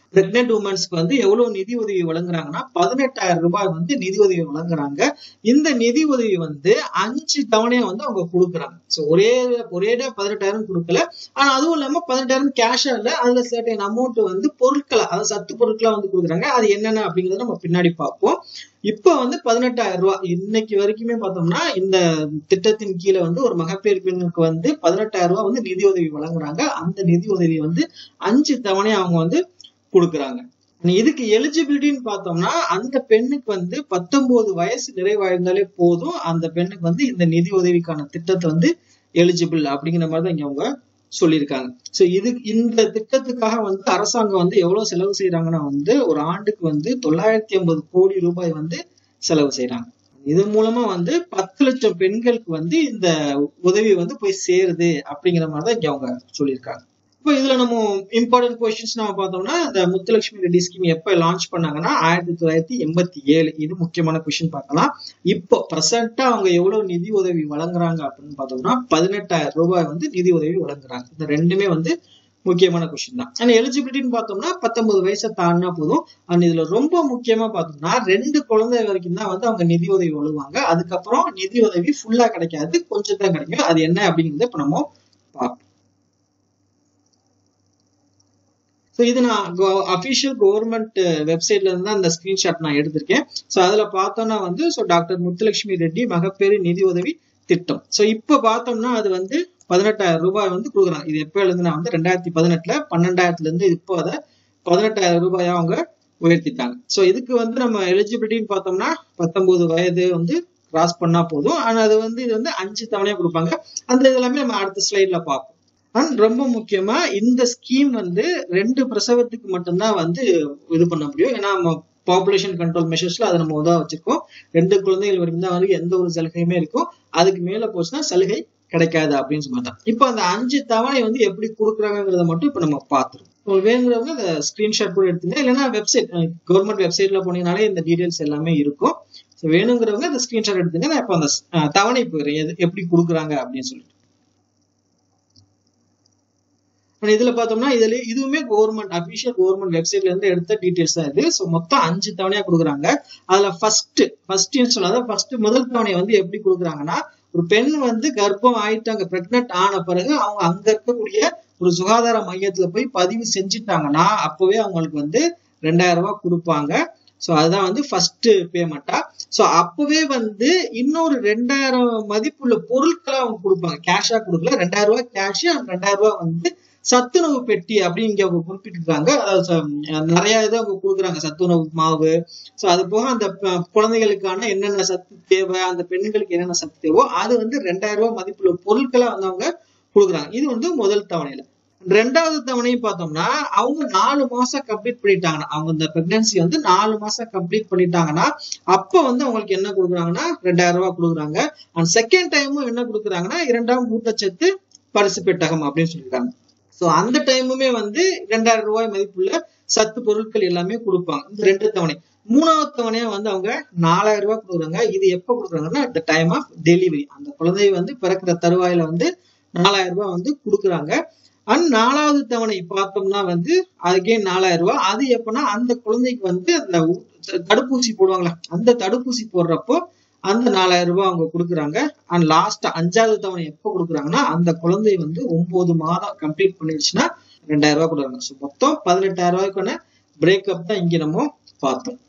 பிரெக்னென்ட் உமன்ஸ்க்கு வந்து எவ்வளவு நிதி உதவி வழங்குறாங்கன்னா பதினெட்டாயிரம் ரூபாய் வந்து நிதி உதவி வழங்குறாங்க இந்த நிதி உதவி வந்து அஞ்சு தவணையா வந்து அவங்க கொடுக்குறாங்க ஸோ ஒரே ஒரேடா பதினெட்டாயிரம் கொடுக்கல ஆனா அதுவும் இல்லாம பதினெட்டாயிரம் கேஷா இல்ல அதுல சர்டன் அமௌண்ட் வந்து பொருட்களை அதாவது சத்து பொருட்களா வந்து கொடுக்குறாங்க அது என்னென்ன அப்படிங்கறத நம்ம பின்னாடி பார்ப்போம் இப்ப வந்து பதினெட்டாயிரம் ரூபாய் இன்னைக்கு வரைக்குமே பார்த்தோம்னா இந்த திட்டத்தின் கீழே வந்து ஒரு மகப்பேறு பெண்ணுக்கு வந்து பதினெட்டாயிரம் ரூபாய் வந்து நிதி உதவி வழங்குறாங்க அந்த நிதி உதவி வந்து அஞ்சு தவணையா அவங்க வந்து கொடுக்குறாங்க இதுக்கு எலிஜிபிலிட்டின்னு பார்த்தோம்னா அந்த பெண்ணுக்கு வந்து பத்தொன்பது வயசு நிறைவாயிருந்தாலே போதும் அந்த பெண்ணுக்கு வந்து இந்த நிதி உதவிக்கான திட்டத்தை வந்து எலிஜிபிள் அப்படிங்கிற மாதிரி தான் இங்க அவங்க சொல்லியிருக்காங்க சோ இது இந்த திட்டத்துக்காக வந்து அரசாங்கம் வந்து எவ்வளவு செலவு செய்யறாங்கன்னா வந்து ஒரு ஆண்டுக்கு வந்து தொள்ளாயிரத்தி ஐம்பது கோடி ரூபாய் வந்து செலவு செய்யறாங்க இது மூலமா வந்து பத்து லட்சம் பெண்களுக்கு வந்து இந்த உதவி வந்து போய் சேருது அப்படிங்கிற மாதிரி தான் இங்க அவங்க சொல்லியிருக்காங்க இப்போ இதுல நம்ம இம்பார்ட்டன்ட் கொஸ்டின்ஸ் நம்ம பார்த்தோம்னா இந்த முத்துலட்சுமி ரெட்டி ஸ்கீம் எப்ப லான்ச் பண்ணாங்கன்னா ஆயிரத்தி தொள்ளாயிரத்தி எண்பத்தி ஏழு இது முக்கியமான கொஸ்டின் பார்க்கலாம் இப்போ ப்ரெசண்டா அவங்க எவ்வளவு நிதி உதவி வழங்குறாங்க அப்படின்னு பார்த்தோம்னா பதினெட்டாயிரம் ரூபாய் வந்து நிதி உதவி வழங்குறாங்க இந்த ரெண்டுமே வந்து முக்கியமான கொஸ்டின் தான் ஆனா எலிஜிபிலிட்டின்னு பார்த்தோம்னா பத்தொன்பது வயசை தாண்டினா போதும் அண்ட் இதுல ரொம்ப முக்கியமா பார்த்தோம்னா ரெண்டு குழந்தை வரைக்கும் தான் வந்து அவங்க நிதி உதவி வழுவாங்க அதுக்கப்புறம் நிதி உதவி ஃபுல்லா கிடைக்காது கொஞ்சம் தான் கிடைக்கும் அது என்ன அப்படிங்கறத இப்ப நம்ம பார்ப்போம் ஸோ இது நான் அஃபிஷியல் கவர்மெண்ட் வெப்சைட்ல இருந்து அந்த ஸ்கிரீன்ஷாட் நான் எடுத்திருக்கேன் ஸோ அதுல பார்த்தோம்னா வந்து ஸோ டாக்டர் முத்துலட்சுமி ரெட்டி மகப்பேறு நிதி உதவி திட்டம் ஸோ இப்போ பார்த்தோம்னா அது வந்து பதினெட்டாயிரம் ரூபாய் வந்து கொடுக்குறாங்க இது எப்போ எழுதுனா வந்து ரெண்டாயிரத்தி பதினெட்டுல பன்னெண்டாயிரத்துல இருந்து இப்போ அதை பதினெட்டாயிரம் ரூபாயா அவங்க உயர்த்திட்டாங்க ஸோ இதுக்கு வந்து நம்ம எலிஜிபிலிட்டின்னு பார்த்தோம்னா பத்தொன்பது வயது வந்து கிராஸ் பண்ணா போதும் ஆனா அது வந்து இது வந்து அஞ்சு தவணையா கொடுப்பாங்க அந்த இதெல்லாமே நம்ம அடுத்த ஸ்லைட்ல பார்ப்போம் அண்ட் ரொம்ப முக்கியமா இந்த ஸ்கீம் வந்து ரெண்டு பிரசவத்துக்கு மட்டும்தான் வந்து இது பண்ண முடியும் ஏன்னா நம்ம பாப்புலேஷன் கண்ட்ரோல் மெஷர்ஸ்ல அதை நம்ம உதவ வச்சிருக்கோம் ரெண்டு குழந்தைகள் வரைக்கும் தான் வந்து எந்த ஒரு சலுகையுமே இருக்கும் அதுக்கு மேல போச்சுன்னா சலுகை கிடைக்காது அப்படின்னு சொல்லிட்டாங்க இப்போ அந்த அஞ்சு தவணை வந்து எப்படி கொடுக்குறாங்கிறத மட்டும் இப்போ நம்ம பார்த்துருவோம் உங்களுக்கு வேணுங்கிறவங்க அந்த ஸ்கிரீன்ஷாட் கூட எடுத்துங்க இல்லைன்னா வெப்சைட் கவர்மெண்ட் வெப்சைட்ல போனீங்கனாலே இந்த டீடைல்ஸ் எல்லாமே இருக்கும் ஸோ வேணுங்கிறவங்க அந்த ஸ்கிரீன்ஷாட் எடுத்துங்க நான் இப்போ அந்த தவணை போயிடுறேன் எது எப்படி கொடுக்குறாங்க அப்படின்னு சொல்லிட்டு இதுல பார்த்தோம்னா இதுல இதுவுமே கவர்மெண்ட் அபிஷியல் கவர்மெண்ட் வெப்சைட்ல இருந்து எடுத்த டீடைல்ஸ் தான் இது ஸோ மொத்தம் அஞ்சு தவணையா கொடுக்குறாங்க அதுல ஃபர்ஸ்ட் ஃபர்ஸ்ட் சொல்லாத ஃபர்ஸ்ட் முதல் தவணை வந்து எப்படி கொடுக்குறாங்கன்னா ஒரு பெண் வந்து கர்ப்பம் ஆயிட்டாங்க பிரெக்னென்ட் ஆன பிறகு அவங்க அங்க இருக்கக்கூடிய ஒரு சுகாதார மையத்துல போய் பதிவு செஞ்சுட்டாங்கன்னா அப்பவே அவங்களுக்கு வந்து ரெண்டாயிரம் ரூபாய் கொடுப்பாங்க ஸோ அதுதான் வந்து ஃபர்ஸ்ட் பேமெண்டா ஸோ அப்பவே வந்து இன்னொரு ரெண்டாயிரம் மதிப்புள்ள பொருட்களை அவங்க கொடுப்பாங்க கேஷா கொடுக்கல ரெண்டாயிரம் ரூபாய் கேஷ் அந்த ரெண்டாயிரம் ரூபாய் வந்து சத்துணவு பெட்டி அப்படின்னு இங்க அவங்க குறிப்பிட்டிருக்காங்க அதாவது நிறைய இதை அவங்க கொடுக்குறாங்க சத்துணவு மாவு ஸோ அது போக அந்த குழந்தைகளுக்கான என்னென்ன சத்து தேவை அந்த பெண்களுக்கு என்னென்ன சத்து தேவோ அது வந்து ரெண்டாயிரம் ரூபாய் மதிப்புள்ள பொருட்களை வந்து அவங்க கொடுக்குறாங்க இது வந்து முதல் தவணையில ரெண்டாவது தவணையும் பார்த்தோம்னா அவங்க நாலு மாசம் கம்ப்ளீட் பண்ணிட்டாங்கன்னா அவங்க இந்த பிரெக்னன்சி வந்து நாலு மாசம் கம்ப்ளீட் பண்ணிட்டாங்கன்னா அப்ப வந்து அவங்களுக்கு என்ன கொடுக்குறாங்கன்னா ரெண்டாயிரம் ரூபாய் கொடுக்குறாங்க அண்ட் செகண்ட் டைமும் என்ன கொடுக்குறாங்கன்னா இரண்டாம் ஊட்டச்சத்து பரிசு பெட்டகம் அப்படின்னு சொல்லியிருக்காங்க ஸோ அந்த டைமுமே வந்து ரெண்டாயிரம் ரூபாய் மதிப்புள்ள சத்து பொருட்கள் எல்லாமே கொடுப்பாங்க இந்த ரெண்டு தவணை மூணாவது தவணையா வந்து அவங்க நாலாயிரம் ரூபாய் கொடுக்குறாங்க இது எப்ப கொடுக்குறாங்கன்னா அட் டைம் ஆஃப் டெலிவரி அந்த குழந்தை வந்து பிறக்கிற தருவாயில வந்து நாலாயிரம் ரூபாய் வந்து கொடுக்குறாங்க அண்ட் நாலாவது தவணை பார்த்தோம்னா வந்து அதுக்கே நாலாயிரம் ரூபாய் அது எப்பன்னா அந்த குழந்தைக்கு வந்து அந்த தடுப்பூசி போடுவாங்களா அந்த தடுப்பூசி போடுறப்போ அந்த நாலாயிரம் ரூபாய் அவங்க கொடுக்குறாங்க அண்ட் லாஸ்ட் அஞ்சாவது தவணை எப்போ கொடுக்குறாங்கன்னா அந்த குழந்தை வந்து ஒன்பது மாதம் கம்ப்ளீட் பண்ணிடுச்சுன்னா ரெண்டாயிரம் ரூபாய் கொடுக்குறாங்க ஸோ மொத்தம் பதினெட்டாயிரம் ரூபாய்க்கான பிரேக்கப் தான் இங்க நம்ம பார்த்தோம்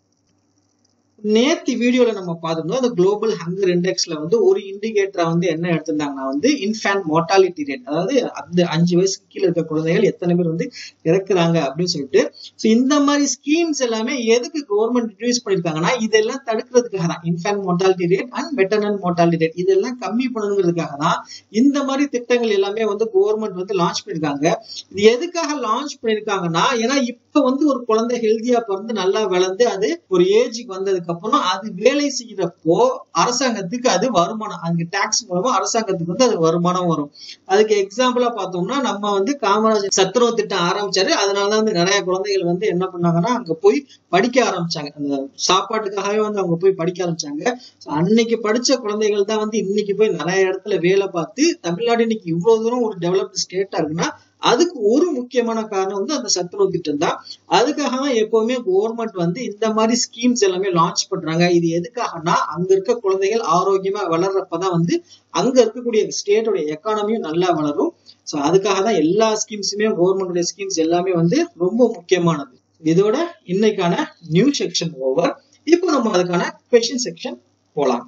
நேத்து வீடியோல நம்ம பார்த்திருந்தோம் அந்த குளோபல் ஹங்கர் இண்டெக்ஸ்ல வந்து ஒரு இண்டிகேட்டரை வந்து என்ன எடுத்திருந்தாங்கன்னா வந்து இன்ஃபேன்ட் மோர்டாலிட்டி ரேட் அதாவது அந்த அஞ்சு வயசுக்கு கீழே இருக்க குழந்தைகள் எத்தனை பேர் வந்து இறக்குறாங்க அப்படின்னு சொல்லிட்டு ஸோ இந்த மாதிரி ஸ்கீம்ஸ் எல்லாமே எதுக்கு கவர்மெண்ட் இன்ட்ரடியூஸ் பண்ணிருக்காங்கன்னா இதெல்லாம் தடுக்கிறதுக்காக தான் infant mortality rate and maternal mortality rate இதெல்லாம் கம்மி பண்ணணுங்கிறதுக்காக தான் இந்த மாதிரி திட்டங்கள் எல்லாமே வந்து கவர்மெண்ட் வந்து லான்ச் பண்ணிருக்காங்க இது எதுக்காக லான்ச் பண்ணிருக்காங்கன்னா ஏன்னா இப்ப வந்து ஒரு குழந்தை ஹெல்தியா பிறந்து நல்லா வளர்ந்து அது ஒரு ஏஜுக்கு வந்ததுக்கு அப்புறம் அது வேலை செய்யறப்போ அரசாங்கத்துக்கு அது வருமானம் அங்க டாக்ஸ் மூலமா அரசாங்கத்துக்கு வந்து அது வருமானம் வரும் அதுக்கு எக்ஸாம்பிளா பார்த்தோம்னா நம்ம வந்து காமராஜர் சத்துணவு திட்டம் ஆரம்பிச்சாரு அதனாலதான் வந்து நிறைய குழந்தைகள் வந்து என்ன பண்ணாங்கன்னா அங்க போய் படிக்க ஆரம்பிச்சாங்க அந்த சாப்பாட்டுக்காகவே வந்து அவங்க போய் படிக்க ஆரம்பிச்சாங்க அன்னைக்கு படிச்ச குழந்தைகள் தான் வந்து இன்னைக்கு போய் நிறைய இடத்துல வேலை பார்த்து தமிழ்நாடு இன்னைக்கு இவ்வளவு தூரம் ஒரு டெவலப்டு ஸ்டேட்டா இருக்குன்னா அதுக்கு ஒரு முக்கியமான காரணம் வந்து அந்த சத்துணவு திட்டம் தான் அதுக்காக தான் எப்பவுமே கவர்மெண்ட் வந்து இந்த மாதிரி ஸ்கீம்ஸ் எல்லாமே லான்ச் பண்றாங்க இது எதுக்காகனா அங்க இருக்க குழந்தைகள் ஆரோக்கியமா வளர்றப்பதான் வந்து அங்க இருக்கக்கூடிய ஸ்டேட்டோட எக்கானமியும் நல்லா வளரும் ஸோ அதுக்காக தான் எல்லா ஸ்கீம்ஸுமே கவர்மெண்டோட ஸ்கீம்ஸ் எல்லாமே வந்து ரொம்ப முக்கியமானது இதோட இன்னைக்கான நியூ செக்ஷன் ஓவர் இப்போ நம்ம அதுக்கான கொஷின் செக்ஷன் போலாம்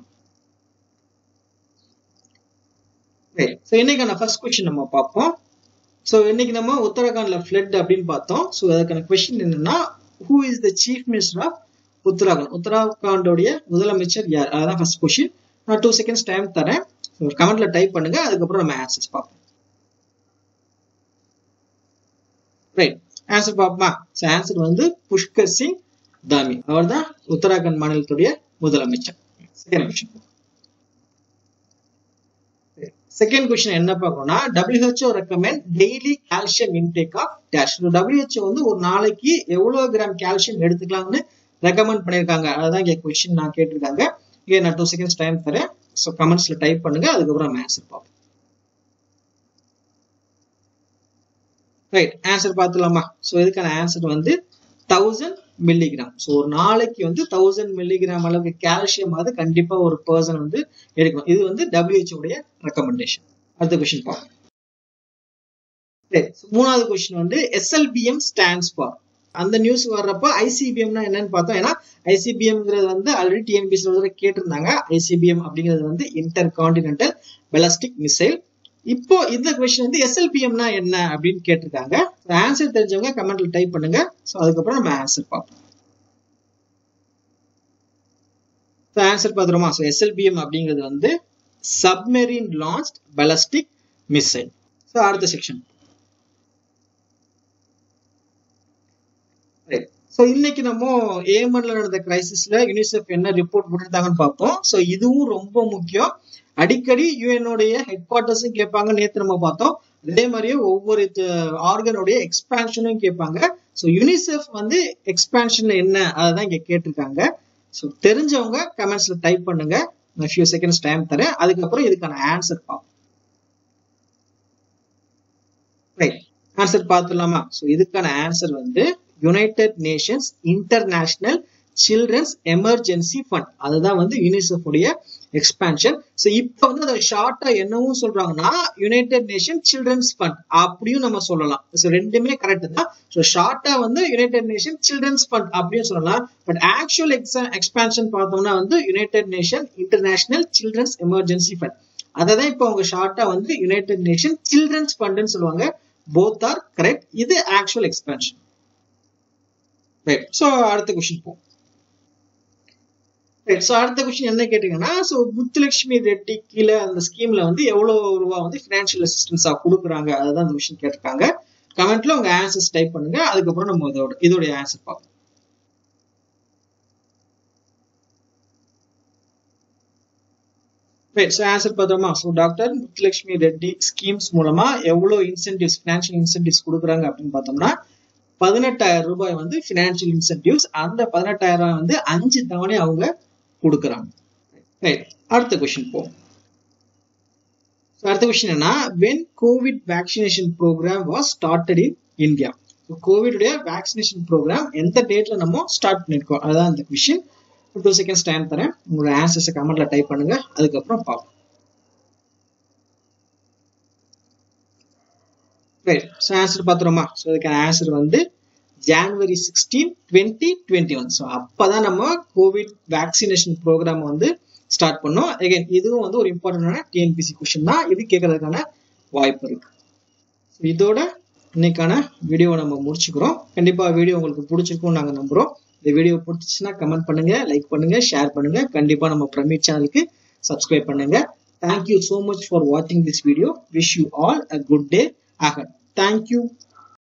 ஸோ இன்னைக்கான ஃபர்ஸ்ட் கொஸ்டின் நம்ம பார்ப்போம் ஸோ இன்னைக்கு நம்ம உத்தரகாண்ட்ல ஃபிளட் அப்படின்னு பார்த்தோம் ஸோ அதுக்கான கொஸ்டின் என்னன்னா who is the chief minister of Uttarakhand உத்தராகண்டோடைய முதலமைச்சர் யார் அதான் ஃபர்ஸ்ட் கொஸ்டின் நான் டூ செகண்ட்ஸ் டைம் தரேன் ஒரு கமெண்ட்ல டைப் பண்ணுங்க அதுக்கப்புறம் நம்ம ஆன்சர்ஸ் பார்ப்போம் ரைட் ஆன்சர் பார்ப்போமா ஸோ ஆன்சர் வந்து புஷ்கர் சிங் தாமி அவர் தான் உத்தராகண்ட் மாநிலத்துடைய முதலமைச்சர் செகண்ட் கொஸ்டின் செகண்ட் கொஸ்டின் என்ன பார்க்கணும்னா WHO recommend daily calcium intake of dash WHO வந்து ஒரு நாளைக்கு எவ்வளவு கிராம் கால்சியம் எடுத்துக்கலாம்னு ரெக்கமெண்ட் பண்ணியிருக்காங்க அதுதான் இங்கே கொஸ்டின் நான் கேட்டிருக்காங்க இங்கே நான் டூ செகண்ட்ஸ் டைம் தரேன் ஸோ கமெண்ட்ஸ்ல டைப் பண்ணுங்க அதுக்கப்புறம் நம்ம ஆன்சர் பார்ப்போம் ரைட் ஆன்சர் பார்த்துலாமா ஸோ இதுக்கான ஆன்சர் வந்து தௌசண்ட் மில்லிகிராம் ஸோ ஒரு நாளைக்கு வந்து தௌசண்ட் மில்லிகிராம் அளவுக்கு கால்சியம் அது கண்டிப்பா ஒரு பர்சன் வந்து எடுக்கணும் இது வந்து டபிள்யூஹெச் உடைய ரெக்கமெண்டேஷன் அடுத்த கொஸ்டின் பார்ப்போம் மூணாவது கொஸ்டின் வந்து எஸ்எல்பிஎம் ஸ்டாண்ட்ஸ் ஃபார் அந்த நியூஸ் வர்றப்ப ஐசிபிஎம்னா என்னன்னு பார்த்தோம் ஏன்னா ஐசிபிஎம்ங்கிறது வந்து ஆல்ரெடி டிஎன்பிசி கேட்டிருந்தாங்க ஐசிபிஎம் அப்படிங்கிறது வந்து இன்டர் கான்டினென்டல் பெலஸ்டிக் மிசைல் இப்போ இந்த கொஸ்டின் வந்து எஸ்எல்பிஎம்னா என்ன அப்படின்னு கேட்டிருக்காங்க ஆன்சர் தெரிஞ்சவங்க கமெண்ட்ல டைப் பண்ணுங்க ஸோ அதுக்கப்புறம் நம்ம ஆன்சர் பார்ப்போம் ஆன்சர் பார்த்துருமா ஸோ எஸ்எல்பிஎம் அப்படிங்கிறது வந்து submarine launch ballistic missile so அடுத்த செக்ஷன் ஸோ இன்னைக்கு நம்ம ஏமன்ல நடந்த கிரைசிஸ்ல யூனிசெஃப் என்ன ரிப்போர்ட் போட்டுருந்தாங்கன்னு பார்ப்போம் ஸோ இதுவும் ரொம்ப முக்கியம் அடிக்கடி யூஎன்னுடைய ஹெட் குவார்டர்ஸும் கேட்பாங்க நேற்று நம்ம பார்த்தோம் அதே மாதிரியே ஒவ்வொரு ஆர்கனுடைய எக்ஸ்பான்ஷனும் கேட்பாங்க ஸோ யூனிசெஃப் வந்து எக்ஸ்பான்ஷன்ல என்ன அதை இங்க கேட்டிருக்காங்க ஸோ தெரிஞ்சவங்க கமெண்ட்ஸ்ல டைப் பண்ணுங்க நான் ஃபியூ செகண்ட்ஸ் டைம் தரேன் அதுக்கப்புறம் இதுக்கான ஆன்சர் பார்ப்போம் ரைட் ஆன்சர் பார்த்துலாமா ஸோ இதுக்கான ஆன்சர் வந்து United Nations International Children's Emergency Fund அதுதான் வந்து யூனிசெஃப் உடைய எக்ஸ்பான்ஷன் ஸோ இப்போ வந்து அதை ஷார்ட்டா என்னவும் சொல்றாங்கன்னா யுனைடெட் நேஷன் சில்ட்ரன்ஸ் ஃபண்ட் அப்படியும் நம்ம சொல்லலாம் ஸோ ரெண்டுமே கரெக்ட் தான் ஸோ ஷார்ட்டா வந்து யுனைடெட் நேஷன் சில்ட்ரன்ஸ் ஃபண்ட் அப்படின்னு சொல்லலாம் பட் ஆக்சுவல் எக்ஸ்பான்ஷன் பார்த்தோம்னா வந்து United Nation International Children's Emergency Fund அதை தான் இப்போ அவங்க ஷார்ட்டா வந்து யுனைடெட் நேஷன் சில்ட்ரன்ஸ் ஃபண்ட்னு சொல்லுவாங்க போத் ஆர் கரெக்ட் இது ஆக்சுவல் எக்ஸ்பான்ஷன் ரைட் ஸோ அடுத்த கொஸ்டின் போ ரைட் ஸோ அடுத்த கொஸ்டின் என்ன கேட்டீங்கன்னா ஸோ முத்துலட்சுமி ரெட்டி கீழே அந்த ஸ்கீம்ல வந்து எவ்வளவு ரூபா வந்து ஃபினான்ஷியல் அசிஸ்டன்ஸா கொடுக்குறாங்க அதுதான் அந்த கொஸ்டின் கேட்டிருக்காங்க கமெண்ட்ல உங்க ஆன்சர்ஸ் டைப் பண்ணுங்க அதுக்கப்புறம் நம்ம இதோட இதோடைய ஆன்சர் பார்ப்போம் ரைட் ஸோ ஆன்சர் பார்த்தோமா so doctor Muthulakshmi Reddy schemes மூலமா எவ்வளவு இன்சென்டிவ்ஸ் ஃபினான்ஷியல் இன்சென்டிவ்ஸ் கொடுக்குறாங்க அப்படின்னு பார்த்தோம்னா பதினெட்டாயிரம் ரூபாய் வந்து பினான்சியல் இன்சென்டிவ்ஸ் அந்த பதினெட்டாயிரம் வந்து அஞ்சு தவணை அவங்க கொடுக்குறாங்க அடுத்த கொஸ்டின் போவோம் அடுத்த கொஸ்டின் என்ன when Covid vaccination programme was started in India கோவிடுடைய வேக்சினேஷன் ப்ரோக்ராம் எந்த டேட்ல நம்ம ஸ்டார்ட் பண்ணிருக்கோம் அதுதான் இந்த கொஸ்டின் டூ செகண்ட்ஸ் டைம் தரேன் உங்களோட ஆன்சர்ஸை கமெண்ட்ல டைப் பண்ணுங்க அதுக்கப்புறம் பார்ப்போம் ரைட் ஸோ ஆன்சர் பார்த்துருமா ஸோ இதுக்கான ஆன்சர் வந்து January sixteen twenty twenty one so அப்போதான் நம்ம கோவிட் வேக்சினேஷன் ப்ரோக்ராம் வந்து ஸ்டார்ட் பண்ணோம் அகைன் இதுவும் வந்து ஒரு இம்பார்ட்டன்டான டிஎன்பிசி கொஸ்டின் தான் இது கேட்கறதுக்கான வாய்ப்பு இருக்கு இதோட இன்னைக்கான வீடியோ நம்ம முடிச்சுக்கிறோம் கண்டிப்பா வீடியோ உங்களுக்கு பிடிச்சிருக்கும் நாங்கள் நம்புறோம் இந்த வீடியோ பிடிச்சிச்சுன்னா கமெண்ட் பண்ணுங்க லைக் பண்ணுங்க ஷேர் பண்ணுங்க கண்டிப்பா நம்ம பிரமிட் சேனலுக்கு சப்ஸ்கிரைப் பண்ணுங்க தேங்க்யூ ஸோ மச் ஃபார் வாட்சிங் this video wish you all a good day ahead. Thank you.